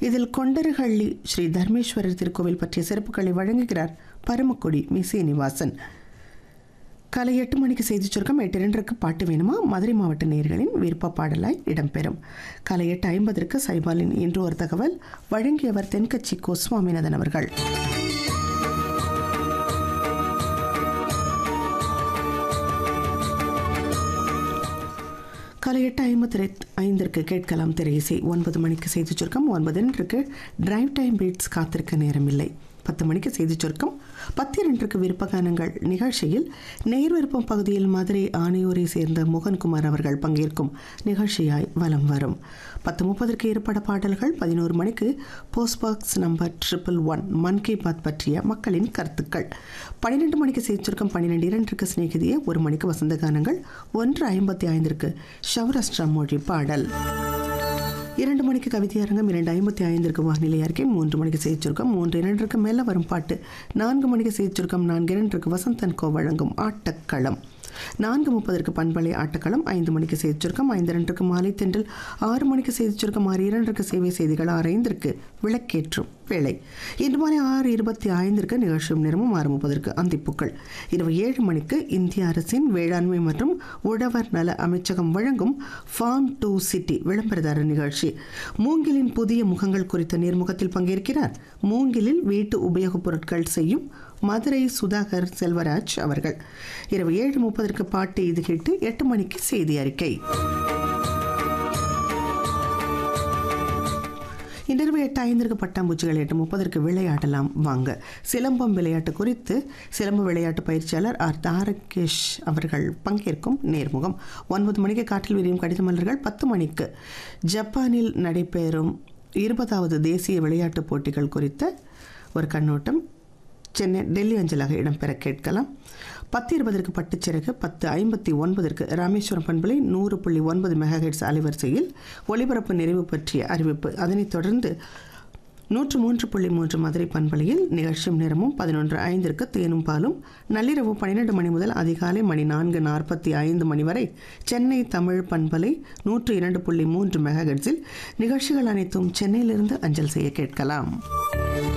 இதில் கொண்டருகள்ளி ஸ்ரீ தர்மேஸ்வரர் திருக்கோவில் பற்றிய சிறப்புகளை வழங்குகிறார் பரமக்குடி மி சீனிவாசன் காலை எட்டு மணிக்கு செய்தி சுருக்கம் எட்டு இரண்டருக்கு பாட்டு வேணுமா மதுரை மாவட்ட நேயர்களின் விருப்ப பாடலாய் இடம்பெறும் காலை எட்டு ஐம்பதற்கு சைபாலின் இன்று ஒரு தகவல் வழங்கியவர் தென்கட்சி கோ சுவாமிநாதன் அவர்கள் காலை எட்டு ஐம்பத்தி ஐந்திற்கு கேட்கலாம் திரையிசை ஒன்பது மணிக்கு செய்தி சுருக்கம் ஒன்பது இரண்டுக்கு டிரைவ் டைம் பீட்ஸ் காத்திருக்க நேரமில்லை பத்து மணிக்கு செய்தி சுருக்கம் பத்து இரண்டுக்கு விருப்பகானங்கள் நிகழ்ச்சியில் நேர் விருப்பம் பகுதியில் மதுரை ஆணையூரை சேர்ந்த மோகன்குமார் அவர்கள் பங்கேற்கும் நிகழ்ச்சியாய் வலம் வரும் பத்து முப்பதற்கு இருப்பட பாடல்கள் பதினோரு மணிக்கு post box number triple one Mann ki Baat பற்றிய மக்களின் கருத்துக்கள் பன்னிரெண்டு மணிக்கு செய்தி சுருக்கம் பன்னிரெண்டு இரண்டுக்கு சிநேகிதிய ஒரு மணிக்கு வசந்த கானங்கள் ஒன்று ஐம்பத்தி ஐந்திற்கு சௌராஷ்டிரா மொழி பாடல் இரண்டு மணிக்கு கவிதை அரங்கம் இரண்டு ஐம்பத்தி ஐந்திற்கு வானிலை அறிக்கை மூன்று மணிக்கு செய்தி சுருக்கம் மூன்று இரண்டிற்கு மேல வரும் பாட்டு நான்கு மணிக்கு செய்தி சுருக்கம் நான்கு இரண்டிற்கு வசந்தன் கோ வழங்கும் ஆட்டக்களம் நான்கு முப்பதற்கு பண்பலை ஆட்டக்களம் ஐந்து மணிக்கு செய்தி சுருக்கம் ஐந்து இரண்டுக்கு மாலை தென்றல் ஆறு மணிக்கு செய்தி சுருக்கம் ஆறு இரண்டிற்கு சேவை செய்திகள் ஆறு ஐந்திற்கு விளக்கேற்றும் வேலை இன்று மாலை ஆறு இருபத்தி ஐந்திற்கு நிகழ்ச்சியும் நேரமும் ஆறு முப்பதற்கு அந்திப்புக்கள் இரவு ஏழு மணிக்கு இந்திய அரசின் வேளாண்மை மற்றும் உழவர் நல அமைச்சகம் வழங்கும் ஃபார்ம் டு சிட்டி விளம்பரதார நிகழ்ச்சி மூங்கிலின் புதிய முகங்கள் குறித்த நேர்முகத்தில் பங்கேற்கிறார் மூங்கிலில் வீட்டு உபயோகப் பொருட்கள் செய்யும் மதுரை சுதாகர் செல்வராஜ் அவர்கள் இரவு ஏழு முப்பதற்கு பாட்டு இது கேட்டு எட்டு மணிக்கு செய்தி அறிக்கை இன்றிரவு எட்டு ஐந்திற்கு பட்டாம்பூச்சிகள் எட்டு முப்பதற்கு விளையாடலாம் வாங்க சிலம்பம் விளையாட்டு குறித்து சிலம்ப விளையாட்டு பயிற்சியாளர் ஆர் தாரகேஷ் அவர்கள் பங்கேற்கும் நேர்முகம் ஒன்பது மணிக்கு காற்றில் விரியும் கடித மலர்கள் பத்து மணிக்கு ஜப்பானில் நடைபெறும் இருபதாவது தேசிய விளையாட்டுப் போட்டிகள் குறித்த ஒரு கண்ணோட்டம் சென்னை டெல்லி அஞ்சலாக இடம்பெற கேட்கலாம் பத்து இருபதற்கு பட்டுச்சிறகு பத்து ஐம்பத்தி ஒன்பதற்கு ராமேஸ்வரம் பண்பலை நூறு புள்ளி ஒன்பது மெகாஹெட்ஸ் அலைவரிசையில் ஒலிபரப்பு நிறைவு பற்றிய அறிவிப்பு அதனைத் தொடர்ந்து நூற்று மூன்று புள்ளி மூன்று மதுரை பண்பலையில் நிகழ்ச்சியும் நேரமும் பதினொன்று ஐந்திற்கு தேனும் பாலும் நள்ளிரவு பன்னிரெண்டு மணி முதல் அதிகாலை மணி நான்கு நாற்பத்தி ஐந்து மணி வரை சென்னை தமிழ் பண்பலை நூற்று இரண்டு புள்ளி மூன்று மெகாஹெட்ஸில் நிகழ்ச்சிகள் அனைத்தும் சென்னையிலிருந்து அஞ்சல் செய்ய கேட்கலாம்